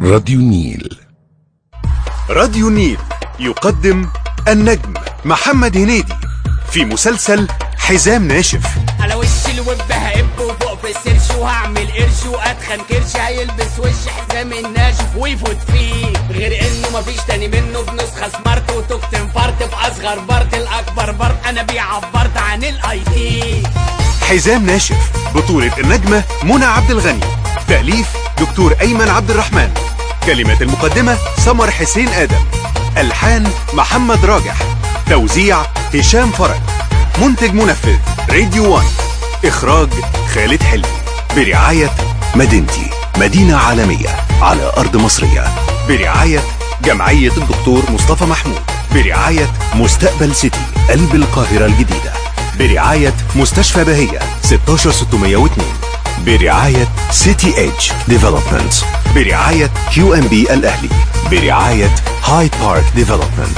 راديو النيل راديو النيل يقدم النجم محمد هنيدي في مسلسل حزام ناشف على وش الوب هقب وفوق في السيرش وهعمل قرش واتخن كرش هيلبس وش حزام الناشف ويفوت فيه غير انه مفيش تاني منه بنسخه سمارت وتوكت انفرت في اصغر بارت الاكبر بارت انا بيه عبرت عن الاي تي حزام ناشف بطولة النجمة منى عبد الغني تأليف دكتور أيمن عبد الرحمن كلمات المقدمة سمر حسين آدم ألحان محمد راجح توزيع هشام فرج منتج منفذ راديو 1 إخراج خالد حلمي برعاية مدينتي مدينة عالمية على أرض مصرية برعاية جمعية الدكتور مصطفى محمود برعاية مستقبل سيتي قلب القاهرة الجديدة برعاية مستشفى بهية 16602 برعاية سيتي ايدج ديفلوبمنت برعاية كيو ام بي الأهلي برعاية هاي بارك ديفلوبمنت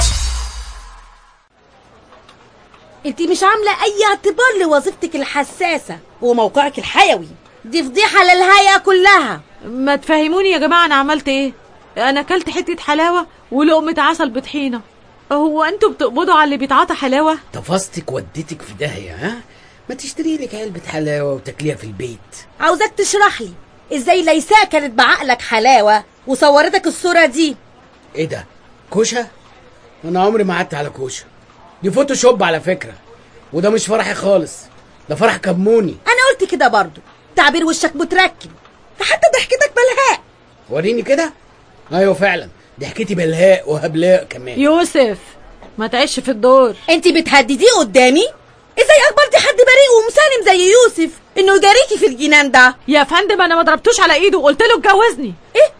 انت مش عامله اي اعتبار لوظيفتك الحساسه وموقعك الحيوي دي فضيحه للهيئه كلها ما تفهموني يا جماعة أنا عملت إيه؟ أنا أكلت حتة حلاوة ولقمة عسل بطحينة هو أنتوا بتقبضوا على اللي بيتعاطى حلاوة؟ تفاصتك وديتك في داهيه ها ما تشتري لك علبه حلاوه وتاكليها في البيت عاوزاك تشرح لي ازاي ليساء كانت بعقلك حلاوه وصورتك الصوره دي ايه ده كوشه انا عمري ما قعدت على كوشه دي فوتوشوب على فكره وده مش فرحي خالص ده فرح كموني انا قلت كده برضو تعبير وشك متركب ده حتى ضحكتك بلهاء وريني كده ايوه فعلا ضحكتي بلهاء وهبلاء كمان يوسف ما تعيش في الدور انت بتهدديه قدامي ازاي اخبرتي حد بريء ومسالم زي يوسف انه يجاريكي في الجنان ده يا فندم أنا ما ضربتوش على إيده وقلت له اتجوزني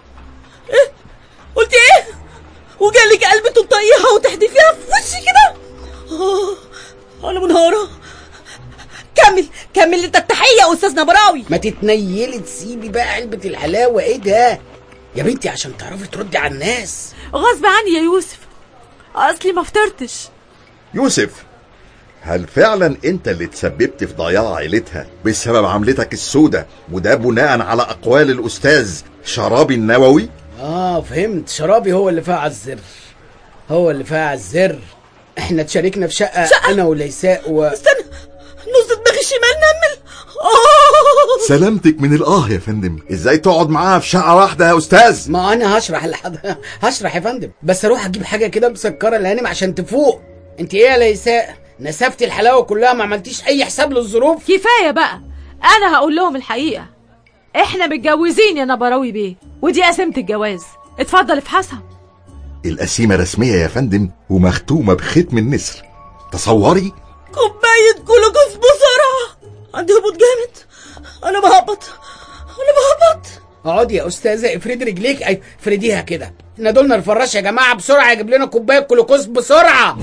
قلت ايه وجالك قلب تنطقيها وتحدفيها في وشي كده آه، انا منهارة كمل كمل انت التحية يا استاذ نبراوي ما تتنيلي تسيبي بقى علبه الحلاوه ايه ده يا بنتي عشان تعرفي تردي على الناس غصب عني يا يوسف أصلي ما فطرتش يوسف هل فعلا انت اللي تسببت في ضياع عيلتها بسبب عملتك السودة وده بناء على اقوال الاستاذ شرابي النووي اه فهمت شرابي هو اللي فاعل الزر هو اللي فاعل الزر احنا اتشاركنا في شقه, شقة؟ انا وليساء و استنى نص دماغي الشمال نمل آه. سلامتك من الاه يا فندم ازاي تقعد معاها في شقة واحدة يا استاذ ما انا هشرح لحد هشرح يا فندم بس اروح اجيب حاجه كده مسكره لهانم عشان تفوق انت ايه يا ليساء نسفتي الحلاوه كلها ما عملتيش اي حساب للظروف كفاية بقى أنا هقول لهم الحقيقة إحنا متجوزين يا نبراوي بيه ودي قسيمة الجواز اتفضل افحصها القسيمة رسمية يا فندم ومختومة بختم النسر تصوري كوباية جلوكوز بسرعة عندي هبوط جامد انا بهبط انا بهبط اقعدي يا استاذه افردي رجليك اي افرديها كده احنا دولنا الفراش يا جماعه بسرعه يجيب لنا كوبايه جلوكوز بسرعه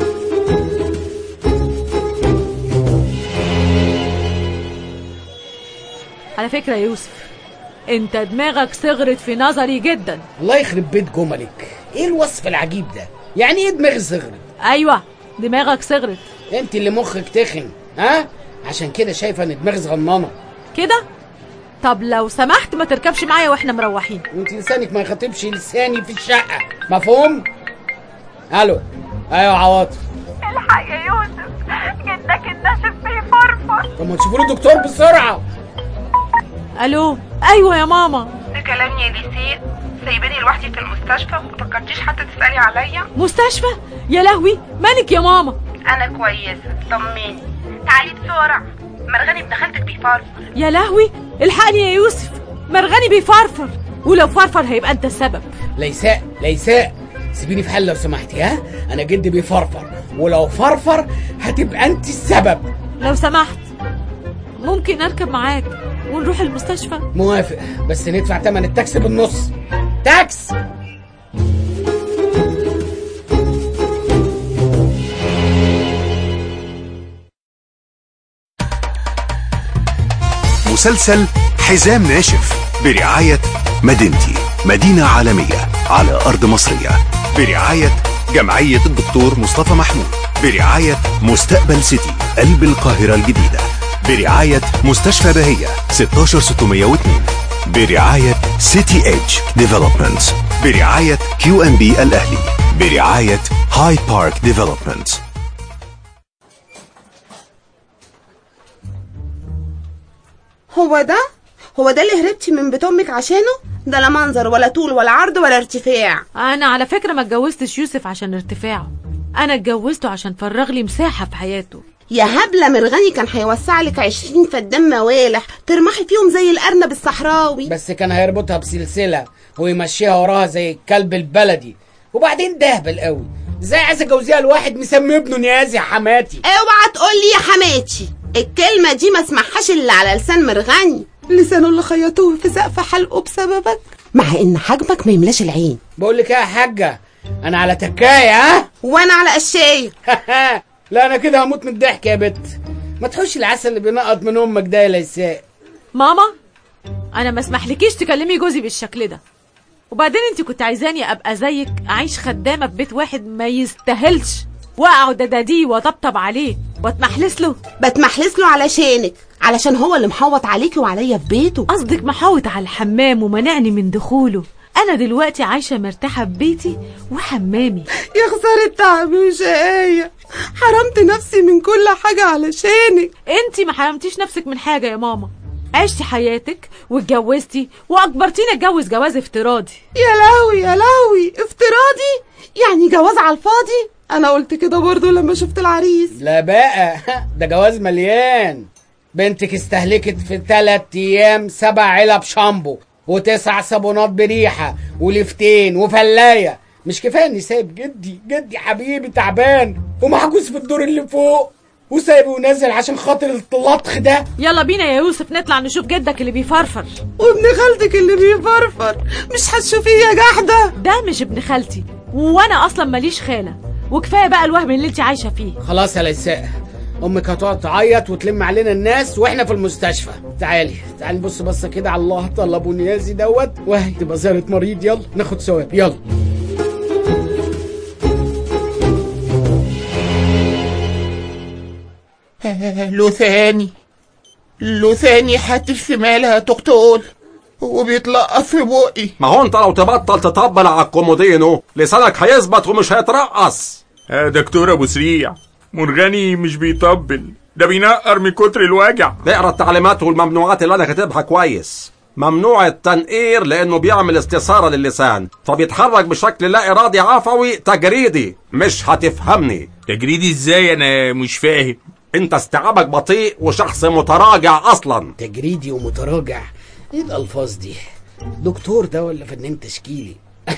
على فكرة يا يوسف انت دماغك صغرت في نظري جدا الله يخرب بيت جملك ايه الوصف العجيب ده يعني ايه دماغي صغرت ايوه دماغك صغرت انت اللي مخك تخن ها عشان كده شايفه ان دماغي صغننه كده طب لو سمحت ما تركبش معايا واحنا مروحين وانت لسانك ما يخاطبش لساني في الشقه مفهوم الو ايوه عواطف الحق يا يوسف جدك الناشف بيفرفر طب ما تشوفوا له دكتور بسرعه الو ايوه يا ماما ده كلام يا ليسيء سايباني لوحدي في المستشفى ما فكرتيش حتى تسالي عليا مستشفى يا لهوي مالك يا ماما انا كويسه طمني تعالي بسرعه مرغني ابن خالتك بيفرفر يا لهوي الحقني يا يوسف مرغني بيفرفر ولو فرفر هيبقى انت السبب ليساء ليساء سيبيني في حل لو سمحتي ها انا جدي بيفرفر ولو فرفر هتبقى انت السبب لو سمحت ممكن اركب معاك ونروح المستشفى موافق بس ندفع تمن التاكسي بالنص تاكس مسلسل حزام ناشف برعاية مدينتي مدينة عالمية على أرض مصرية برعاية جمعية الدكتور مصطفى محمود برعاية مستقبل سيتي قلب القاهرة الجديدة برعاية مستشفى بهية 16602 برعاية سيتي ايدج ديفلوبمنت برعاية كيو ام بي الأهلي برعاية هاي بارك ديفلوبمنت هو ده هو ده اللي هربتي من بيت امك عشانه ده لا منظر ولا طول ولا عرض ولا ارتفاع انا على فكره ما اتجوزتش يوسف عشان ارتفاعه انا اتجوزته عشان فرغ لي مساحه في حياته يا هبلة مرغني كان هيوسع لك عشرين فدان موالح ترمحي فيهم زي الأرنب الصحراوي بس كان هيربطها بسلسله ويمشيها وراها زي الكلب البلدي وبعدين دهبل قوي ازاي عايز اجوزيها لواحد مسمي ابنه نيازي يا حماتي اوعى تقولي يا حماتي الكلمة دي ما اسمعهاش إلا على لسان مرغني لسانه اللي خيطوه في سقف حلقه بسببك مع إن حجمك ما يملاش العين بقول لك ايه يا حاجه انا على تكايه ها وأنا على قشاية لا انا كده هموت من الضحك يا بت ما تحوش العسل اللي بينقط من امك ده يا ليساء ماما انا ما اسمحلكيش تكلمي جوزي بالشكل ده وبعدين انت كنت عايزاني ابقى زيك اعيش خدامه في بيت واحد ما يستاهلش واقعد اداديه واطبطب عليه واتمحلس له بتمحلس له علشانك علشان هو اللي محوط عليكي وعليا في بيته قصدك محاوط على الحمام ومنعني من دخوله انا دلوقتي عايشه مرتاحه في بيتي وحمامي يا خسارة تعبي وشقاية حرمت نفسي من كل حاجة علشانك انت ما حرمتيش نفسك من حاجه يا ماما عشتي حياتك واتجوزتي واجبرتيني اتجوز جواز افتراضي يا لهوي يا لهوي افتراضي يعني جواز على الفاضي انا قلت كده برضو لما شفت العريس لا بقى ده جواز مليان بنتك استهلكت في تلات ايام سبع علب شامبو وتسع صابونات بريحه ولفتين وفلايه مش كفايه اني سايب جدي جدي حبيبي تعبان ومحجوز في الدور اللي فوق وسايبه ونازل عشان خاطر اللطخ ده يلا بينا يا يوسف نطلع نشوف جدك اللي بيفرفر وابن خالتك اللي بيفرفر مش هتشوفيه يا جحدة ده مش ابن خالتي وانا اصلا ماليش خاله وكفايه بقى الوهم اللي انت عايشه فيه خلاص يا ليساء امك هتقعد تعيط وتلم علينا الناس واحنا في المستشفى تعالي تعالي نبص بصه كده على الله طلبوا نيازي دوت وهي تبقى زياره مريض يلا ناخد ثواب يلا لوثاني لوثاني حاتف في مالها يا دكتور وبيتلقط في بقي ما هو انت لو تبطل تطبل على الكومودينو لسانك هيثبت ومش هيترقص يا دكتور ابو سريع مرغني مش بيطبل ده بينقر من كتر الوجع اقرا التعليمات والممنوعات اللي انا كاتبها كويس ممنوع التنقير لانه بيعمل استثاره للسان فبيتحرك بشكل لا ارادي عفوي تجريدي مش هتفهمني تجريدي ازاي انا مش فاهم انت استيعابك بطيء وشخص متراجع اصلا تجريدي ومتراجع ايه الالفاظ دي دكتور ده ولا فنان تشكيلي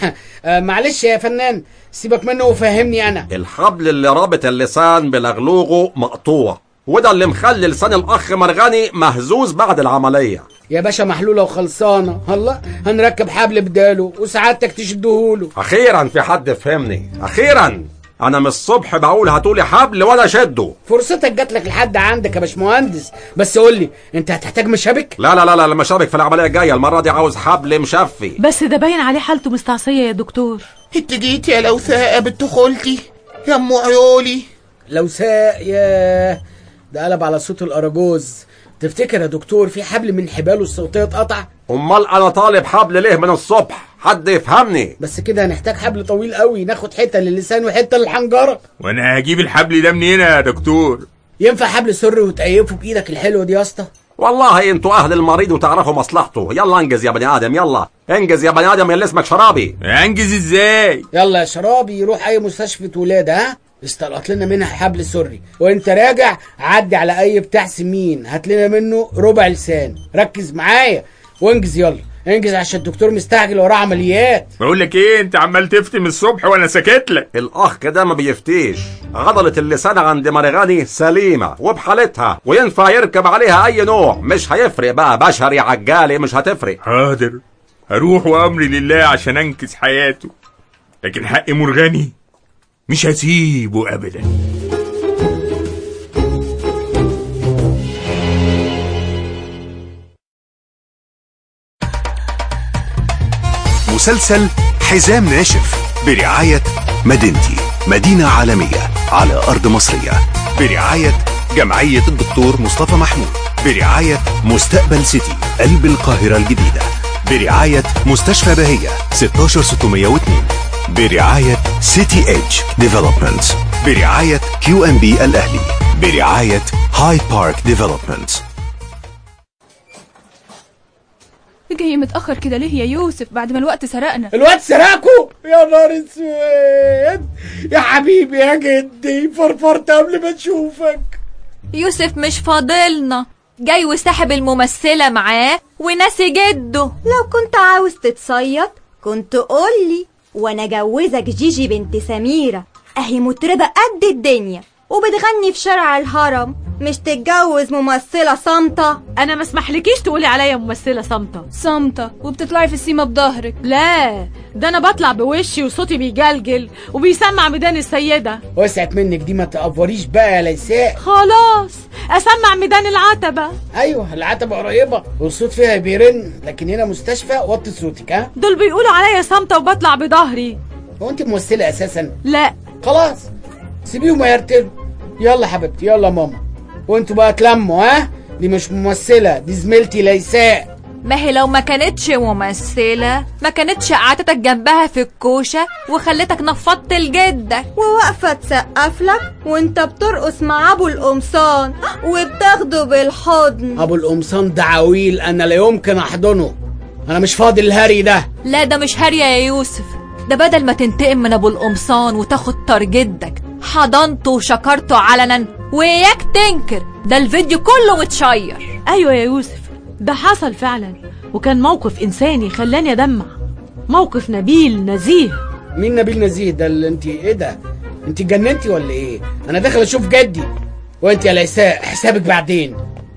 آه معلش يا فنان سيبك منه وفهمني انا الحبل اللي رابط اللسان بلغلوغه مقطوع وده اللي مخلي لسان الاخ مرغني مهزوز بعد العمليه يا باشا محلوله وخلصانه الله هنركب حبل بداله وسعادتك تشدهوله اخيرا في حد فهمني اخيرا انا من الصبح بقول هاتولي حبل وانا شده فرصتك جات لك لحد عندك يا باشمهندس بس قول لي انت هتحتاج مشابك لا لا لا لا المشابك في العمليه الجايه المره دي عاوز حبل مشفي بس ده باين عليه حالته مستعصيه يا دكتور انت جيت يا لوثاء بنت خالتي يا ام عيولي لو ساق يا ده قلب على صوت الاراجوز تفتكر يا دكتور في حبل من حباله الصوتيه اتقطع امال انا طالب حبل ليه من الصبح حد يفهمني بس كده هنحتاج حبل طويل قوي ناخد حته للسان وحته للحنجره وانا هجيب الحبل ده منين يا دكتور ينفع حبل سري وتقيفه بايدك الحلوه دي يا اسطى والله انتوا اهل المريض وتعرفوا مصلحته يلا انجز يا بني ادم يلا انجز يا بني ادم اللي اسمك شرابي انجز ازاي يلا يا شرابي روح اي مستشفى ولاد ها استلقط لنا منها حبل سري وانت راجع عدي على اي بتاع سمين هات لنا منه ربع لسان ركز معايا وانجز يلا انجز عشان الدكتور مستعجل وراه عمليات بقول لك ايه انت عمال تفتي من الصبح وانا ساكت لك الاخ ده ما بيفتيش عضلة اللسان عند مرغني سليمة وبحالتها وينفع يركب عليها اي نوع مش هيفرق بقى بشري عجالي مش هتفرق حاضر هروح وامري لله عشان انقذ حياته لكن حق مرغني مش هسيبه ابدا مسلسل حزام ناشف برعاية مدينتي مدينة عالمية على أرض مصرية برعاية جمعية الدكتور مصطفى محمود برعاية مستقبل سيتي قلب القاهرة الجديدة برعاية مستشفى بهية 16602 برعاية سيتي ايدج ديفلوبمنت برعاية كيو ام بي الأهلي برعاية هاي بارك ديفلوبمنت جاي متأخر كده ليه يا يوسف بعد ما الوقت سرقنا الواد سرقكوا يا نهار اسود يا حبيبي يا جدي فرفرت قبل ما اشوفك يوسف مش فاضلنا جاي وسحب الممثلة معاه وناسي جده لو كنت عاوز تتصيد كنت قولي وانا جوزك جيجي بنت سميرة اهي مطربة قد الدنيا وبتغني في شارع الهرم مش تتجوز ممثلة صامتة انا ما اسمحلكيش تقولي عليا ممثله صامته صامتة وبتطلعي في السيما بظهرك لا ده انا بطلع بوشي وصوتي بيجلجل وبيسمع ميدان السيده وسعت منك دي ما تقفريش بقى يا ليساء خلاص اسمع ميدان العتبه ايوه العتبة قريبة والصوت فيها بيرن لكن هنا مستشفى وطي صوتك ها دول بيقولوا عليا صامته وبطلع بظهري هو انت ممثلة اساسا لا خلاص سيبيهم يرتلوا يلا حبيبتي يلا ماما وانتوا بقى تلموا ها دي مش ممثلة دي زميلتي ليساء ما هي لو ما كانتش ممثلة ما كانتش قعدتك جنبها في الكوشة وخلتك نفضت لجدك وواقفة تسقف لك وانت بترقص مع ابو القمصان وبتاخده بالحضن ابو القمصان ده عويل انا لا يمكن احضنه انا مش فاضي الهري ده لا ده مش هارية يا يوسف ده بدل ما تنتقم من ابو القمصان وتاخد طار جدك حضنته وشكرته علنا وياك تنكر ده الفيديو كله متشير ايوه يا يوسف ده حصل فعلا وكان موقف انساني خلاني ادمع موقف نبيل نزيه مين نبيل نزيه ده اللي انت ايه ده انت اتجننتي ولا ايه انا داخل اشوف جدي وانت يا ليساء حسابك بعدين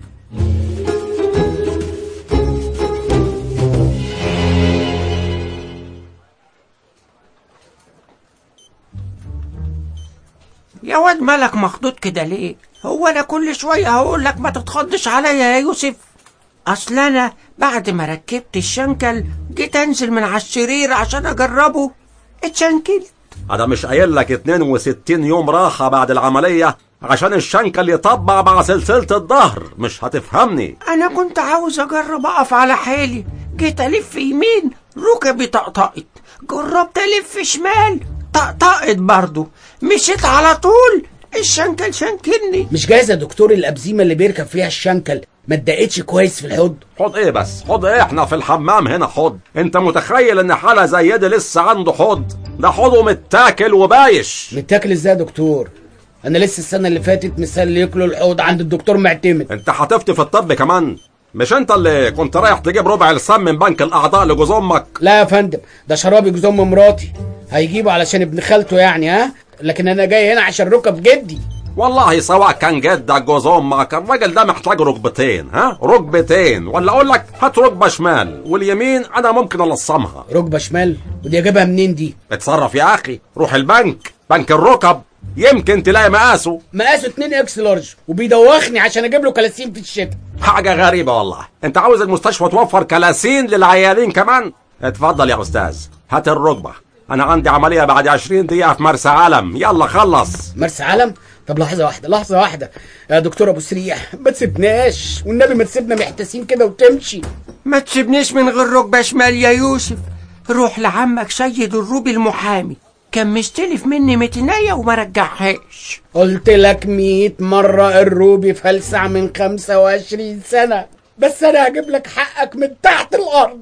يا واد مالك مخضوض كده ليه هو انا كل شويه هقول لك ما تتخضش عليا يا يوسف اصل انا بعد ما ركبت الشنكل جيت انزل من على السرير عشان اجربه اتشنكلت انا مش قايل لك 62 يوم راحة بعد العملية عشان الشنكل يطبع مع سلسلة الظهر مش هتفهمني انا كنت عاوز اجرب اقف على حيلي جيت الف يمين ركبي طقطقت جربت الف شمال طقطقت برضه مشيت على طول الشنكل شنكلني مش جايز يا دكتور الابزيمه اللي بيركب فيها الشنكل ما اتدقتش كويس في الحوض حوض ايه بس حوض ايه احنا في الحمام هنا حوض انت متخيل ان حالة زي دي لسه عنده حوض ده حوضه متاكل وبايش متاكل ازاي يا دكتور انا لسه السنه اللي فاتت مثال ياكلوا الحوض عند الدكتور معتمد انت هتفتي في الطب كمان مش انت اللي كنت رايح تجيب ربع لسان من بنك الاعضاء لجوز امك لا يا فندم ده شرابي جوز ام مراتي هيجيبه علشان ابن خالته يعني ها لكن انا جاي هنا عشان ركب جدي والله سواء كان جدك جوز امك الراجل ده محتاج ركبتين ها ركبتين ولا اقول لك هات ركبه شمال واليمين انا ممكن الصمها ركبه شمال ودي اجيبها منين دي اتصرف يا اخي روح البنك بنك الركب يمكن تلاقي مقاسه مقاسه 2 اكس لارج وبيدوخني عشان اجيب له كلاسين في الشتاء حاجه غريبه والله انت عاوز المستشفى توفر كلاسين للعيانين كمان اتفضل يا استاذ هات الركبه انا عندي عمليه بعد 20 دقيقه في مرسى علم يلا خلص مرسى علم طب لحظه واحده لحظه واحده يا دكتور ابو سريع ما تسيبناش والنبي ما تسيبنا محتاسين كده وتمشي ما تسيبنيش من غير ركبه شمال يا يوسف روح لعمك سيد الروبي المحامي كان مستلف مني متناية وما رجعهاش قلت لك مية مرة الروبي فلسع من خمسة وعشرين سنة بس أنا هجيب لك حقك من تحت الأرض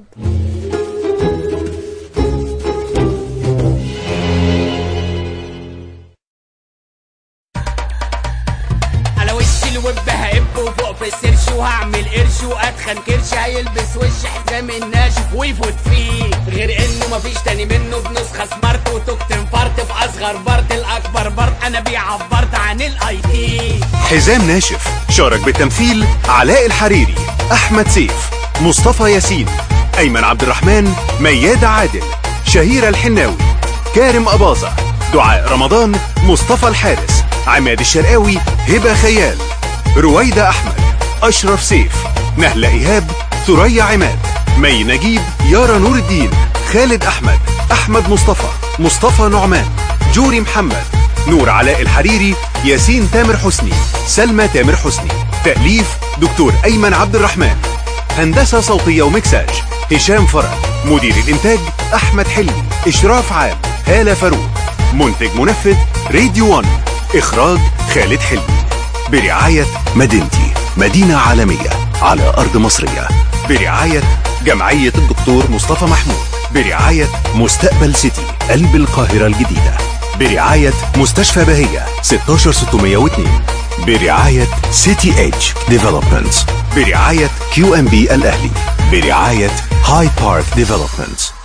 على وش الوب هقب وفوق في السرش وهعمل قرش واتخن كرش هيلبس وش حزام الناشف ويفوت فيه غير انه مفيش تاني منه بنسخه سمارت وتوكت انفرت في اصغر بارت الاكبر بارت انا بيه عبرت عن الاي تي حزام ناشف شارك بالتمثيل علاء الحريري أحمد سيف مصطفى ياسين أيمن عبد الرحمن مياد عادل شهيرة الحناوي كارم أباظة دعاء رمضان مصطفى الحارس عماد الشرقاوي هبة خيال رويدة أحمد أشرف سيف نهلة إيهاب ثريا عماد مي نجيب يارا نور الدين خالد أحمد أحمد مصطفى مصطفى نعمان جوري محمد نور علاء الحريري ياسين تامر حسني سلمى تامر حسني تأليف دكتور أيمن عبد الرحمن هندسة صوتية ومكساج هشام فرج مدير الإنتاج أحمد حلمي إشراف عام هالة فاروق منتج منفذ راديو 1 إخراج خالد حلمي برعاية مدينتي مدينة عالمية على أرض مصرية برعاية جمعية الدكتور مصطفى محمود برعاية مستقبل سيتي قلب القاهرة الجديدة برعاية مستشفى بهية 16602 برعاية سيتي ايدج ديفلوبمنت برعاية كيو ام بي الأهلي برعاية هاي بارك ديفلوبمنت